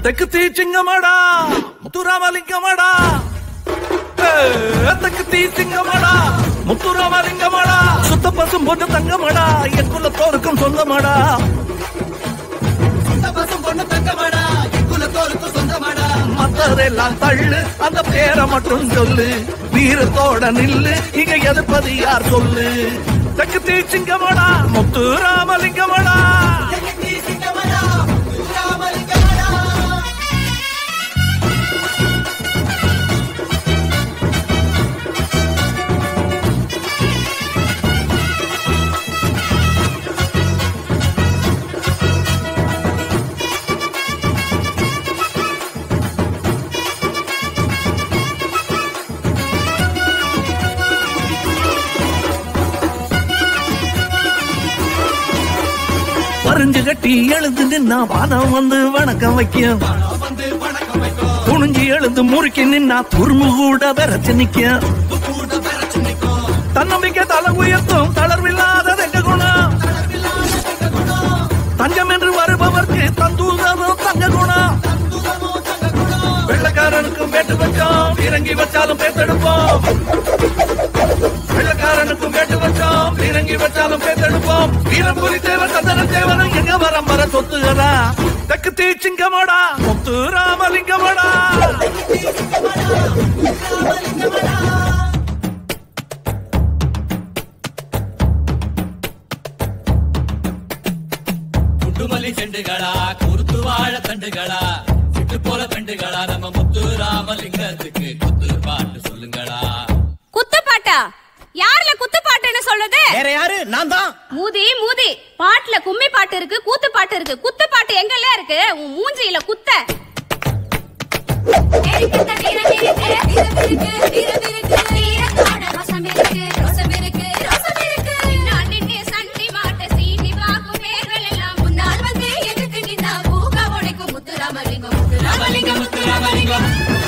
தெக்கு தீச்சிங்கமாடா முத்துராமலிங்கமாடா தெக்கு தீச்சிங்கமாடா முத்துராமலிங்கமாடா சுத்த பசும் பொண்ணு தங்கமாடா என் குலத்தோருக்கும் சொந்தமாடா மத்ததெல்லாம் தள்ளு அந்த பேரை மட்டும் சொல்லு வீரத்தோட நில்லு இங்க எதிர்ப்பது யார் சொல்லு தெக்கு தீச்சிங்கமாடா முத்துராமலிங்கமாடா பறிஞ்சு கட்டி எழுந்து நின்னா வானம் வந்து வணக்கம் வைக்கும் துணிஞ்சு எழுந்து முறுக்கி நின்னா துரும்பு கூட விரைச்சு நிக்கும் தன்னம்பிக்கை தலை உயர்த்தும் தளர்வில்லாத எங்க குணம் தஞ்சம் என்று வருபவர்க்கு தந்தூதமும் தங்க குணம் வெள்ளக்காரனுக்கும் வேட்டு வச்சோம் இறங்கி வச்சாலும் பேத்தெடுப்போம் வெள்ளக்காரனுக்கும் வேட்டு வச்சோம் இறங்கி வச்சாலும் பேத்தெடுப்போம் வீரபுரி தேவன் சந்தன தேவனும் எங்க வரம் வர சொத்துகிறா தெக்கு தீச்சிங்கமாடா முத்து ராமலிங்கமாடா குண்டுமல்லி செண்டுகளா குருத்து வாழ தண்டுகளா சிட்டு போல பெண்டுகளா நம்ம முத்து ராமலிங்கத்துக்கு குத்து பாட்டு சொல்லுங்களா குத்துப்பாட்டா யாருல குத்துப்பாட்டுன்னு சொல்லுது வேற யாரு நான் தான் மூதி மூதி பாட்டுல கும்மி பாட்டு இருக்கு கூத்து பாட்டு இருக்கு குத்து பாட்டு எங்கல்ல இருக்கு உன் மூஞ்சியில குத்த ராமலிங்கம் முத்து ராமலிங்கம்